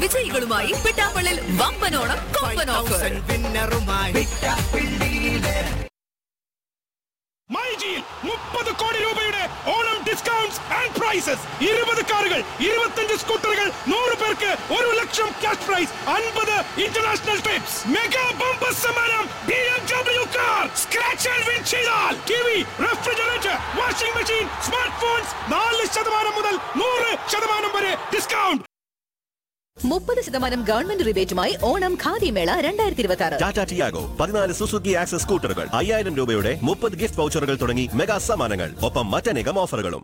വിജയികളുമായി പിട്ടാപ്പള്ളിൽ വമ്പനോണം കൊമ്പൻ ഓഫർ മൈജിയിൽ മുപ്പത് കോടി രൂപയുടെ ഓണം ഡിസ്കൗണ്ട്സ് ആൻഡ് പ്രൈസസ് ഇരുപത് കാറുകൾ ഇരുപത്തഞ്ച് സ്കൂട്ടറുകൾ നൂറ് പേർക്ക് ഒരു ലക്ഷം ക്യാഷ് പ്രൈസ് അൻപത് ഇന്റർനാഷണൽ ട്രിപ്സ് മെഗാ ബമ്പർ സമ്മാനം B M W car scratch and win ചെയ്താൽ T V refrigerator washing machine smart phones നാല് ശതമാനം മുതൽ നൂറ് ശതമാനം വരെ ഡിസ്കൗണ്ട് മുപ്പത് ശതമാനം ഗവൺമെന്റ് റിബേറ്റുമായി ഓണം ഖാദി മേള രണ്ടായിരത്തി ഇരുപത്തി ആറ് ടാറ്റ ടിയാഗോ പതിനാല് സുസുക്കി ആക്സസ് സ്കൂട്ടറുകൾ അയ്യായിരം രൂപയുടെ മുപ്പത് ഗിഫ്റ്റ് വൗച്ചറുകൾ തുടങ്ങി മെഗാ സമ്മാനങ്ങൾ ഒപ്പം മറ്റനേകം ഓഫറുകളും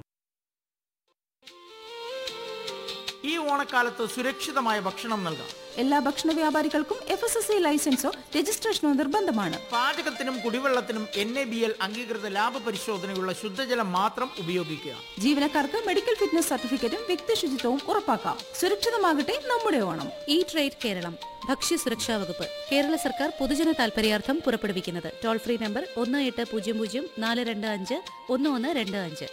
ഈ ഓണക്കാലത്ത് സുരക്ഷിതമായ ഭക്ഷണം നൽകാം എല്ലാ ഭക്ഷണ വ്യാപാരികൾക്കും എഫ് എസ് എസ് ഐ ലൈസൻസോ രജിസ്ട്രേഷനോ നിർബന്ധമാണ് പാചകത്തിനും കുടിവെള്ളത്തിനും എൻ എ ബി എൽ അംഗീകൃത ലാഭ പരിശോധനയുള്ള ശുദ്ധജലം മാത്രം ഉപയോഗിക്കുക ജീവനക്കാർക്ക് മെഡിക്കൽ ഫിറ്റ്നസ് സർട്ടിഫിക്കറ്റും വ്യക്തി ശുചിത്വവും ഉറപ്പാക്കാം സുരക്ഷിതമാകട്ടെ നമ്മുടെ ഓണം ഈ ട്രേഡ് കേരളം ഭക്ഷ്യസുരക്ഷാ വകുപ്പ് കേരള സർക്കാർ പൊതുജന താൽപര്യാർത്ഥം പുറപ്പെടുവിക്കുന്നത് ടോൾ ഫ്രീ നമ്പർ ഒന്ന് എട്ട് പൂജ്യം പൂജ്യം നാല് രണ്ട് അഞ്ച് ഒന്ന് ഒന്ന് രണ്ട് അഞ്ച്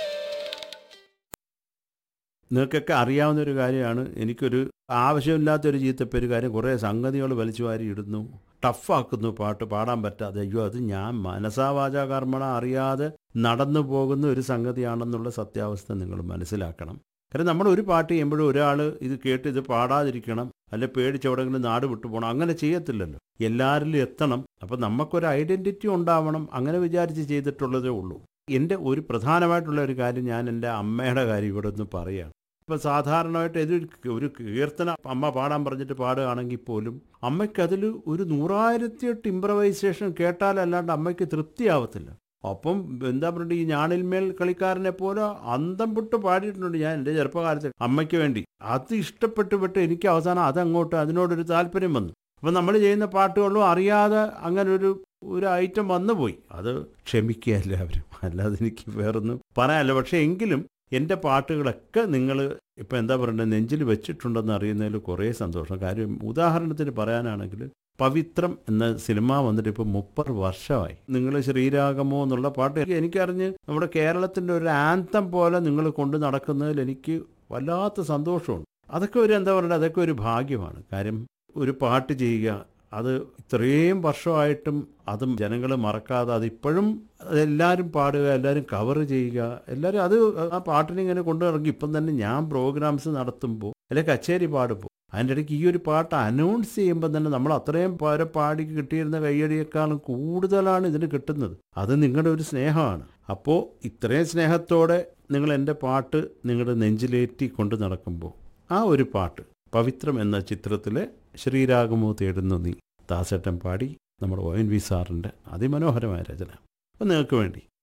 നിങ്ങൾക്കൊക്കെ അറിയാവുന്ന ഒരു കാര്യമാണ് എനിക്കൊരു ആവശ്യമില്ലാത്തൊരു ചീത്തപ്പേര് കാര്യം കുറേ സംഗതികൾ വലിച്ചു വാരി ഇടുന്നു ടഫാക്കുന്നു പാട്ട് പാടാൻ പറ്റാതെ അയ്യോ അത് ഞാൻ മനസാവാച കർമ്മണ അറിയാതെ നടന്നു പോകുന്ന ഒരു സംഗതിയാണെന്നുള്ള സത്യാവസ്ഥ നിങ്ങൾ മനസ്സിലാക്കണം കാരണം നമ്മൾ ഒരു പാട്ട് ചെയ്യുമ്പോഴും ഒരാൾ ഇത് കേട്ട് ഇത് പാടാതിരിക്കണം അല്ലെ പേടിച്ചെവിടെങ്കിലും നാട് വിട്ടു പോകണം അങ്ങനെ ചെയ്യത്തില്ലല്ലോ എല്ലാവരിലും എത്തണം അപ്പം നമുക്കൊരു ഐഡൻറ്റിറ്റി ഉണ്ടാവണം അങ്ങനെ വിചാരിച്ച് ചെയ്തിട്ടുള്ളതേ ഉള്ളൂ എൻ്റെ ഒരു പ്രധാനമായിട്ടുള്ള ഒരു കാര്യം ഞാൻ എൻ്റെ അമ്മയുടെ കാര്യം ഇവിടെ ഒന്ന് പറയുകയാണ് ഇപ്പം സാധാരണമായിട്ട് ഇത് ഒരു കീർത്തന അമ്മ പാടാൻ പറഞ്ഞിട്ട് പാടുകയാണെങ്കിൽ പോലും അമ്മയ്ക്ക് അതിൽ ഒരു നൂറായിരത്തിയെട്ട് ഇംപ്രവൈസേഷൻ കേട്ടാലല്ലാണ്ട് അമ്മയ്ക്ക് തൃപ്തിയാവത്തില്ല അപ്പം എന്താ പറയുക ഈ ഞാണിൽമേൽ കളിക്കാരനെ പോലെ അന്തം വിട്ട് പാടിയിട്ടുണ്ട് ഞാൻ എൻ്റെ ചെറുപ്പകാലത്ത് അമ്മയ്ക്ക് വേണ്ടി അത് ഇഷ്ടപ്പെട്ട് പെട്ട് എനിക്ക് അവസാനം അതങ്ങോട്ട് അതിനോടൊരു താല്പര്യം വന്നു അപ്പം നമ്മൾ ചെയ്യുന്ന പാട്ടുകളിലും അറിയാതെ അങ്ങനെ ഒരു ഒരു ഐറ്റം വന്നുപോയി അത് ക്ഷമിക്കുക എല്ലാവരും അല്ലാതെ എനിക്ക് വേറൊന്നും പറയാനല്ല പക്ഷേ എങ്കിലും എൻ്റെ പാട്ടുകളൊക്കെ നിങ്ങൾ ഇപ്പം എന്താ പറയുന്നത് നെഞ്ചിൽ വെച്ചിട്ടുണ്ടെന്ന് അറിയുന്നതിൽ കുറേ സന്തോഷം കാര്യം ഉദാഹരണത്തിന് പറയാനാണെങ്കിൽ പവിത്രം എന്ന സിനിമ വന്നിട്ട് ഇപ്പോൾ മുപ്പത് വർഷമായി നിങ്ങൾ ശ്രീരാഗമോ എന്നുള്ള പാട്ട് എനിക്കറിഞ്ഞ് നമ്മുടെ കേരളത്തിൻ്റെ ഒരു ആന്തം പോലെ നിങ്ങൾ കൊണ്ട് നടക്കുന്നതിൽ എനിക്ക് വല്ലാത്ത സന്തോഷമുണ്ട് അതൊക്കെ ഒരു എന്താ പറയുക അതൊക്കെ ഒരു ഭാഗ്യമാണ് കാര്യം ഒരു പാട്ട് ചെയ്യുക അത് ഇത്രയും വർഷമായിട്ടും അതും ജനങ്ങൾ മറക്കാതെ അതിപ്പോഴും എല്ലാവരും പാടുക എല്ലാവരും കവർ ചെയ്യുക എല്ലാവരും അത് ആ പാട്ടിനെ ഇങ്ങനെ കൊണ്ടു നടക്കും ഇപ്പം തന്നെ ഞാൻ പ്രോഗ്രാംസ് നടത്തുമ്പോൾ അല്ലെ കച്ചേരി പാടുമ്പോൾ അതിൻ്റെ ഇടയ്ക്ക് ഈ ഒരു പാട്ട് അനൗൺസ് ചെയ്യുമ്പോൾ തന്നെ നമ്മൾ അത്രയും പേരെ പാടി കിട്ടിയിരുന്ന കയ്യടിയേക്കാളും കൂടുതലാണ് ഇതിന് കിട്ടുന്നത് അത് നിങ്ങളുടെ ഒരു സ്നേഹമാണ് അപ്പോൾ ഇത്രയും സ്നേഹത്തോടെ നിങ്ങൾ എൻ്റെ പാട്ട് നിങ്ങളുടെ നെഞ്ചിലേറ്റി കൊണ്ട് നടക്കുമ്പോൾ ആ ഒരു പാട്ട് പവിത്രം എന്ന ചിത്രത്തിലെ ശ്രീരാഗമോ തേടുന്നു നീ ദാസേട്ടൻ പാടി നമ്മുടെ ഒ എൻ വി സാറിൻ്റെ അതിമനോഹരമായ രചന അപ്പം നിങ്ങൾക്ക് വേണ്ടി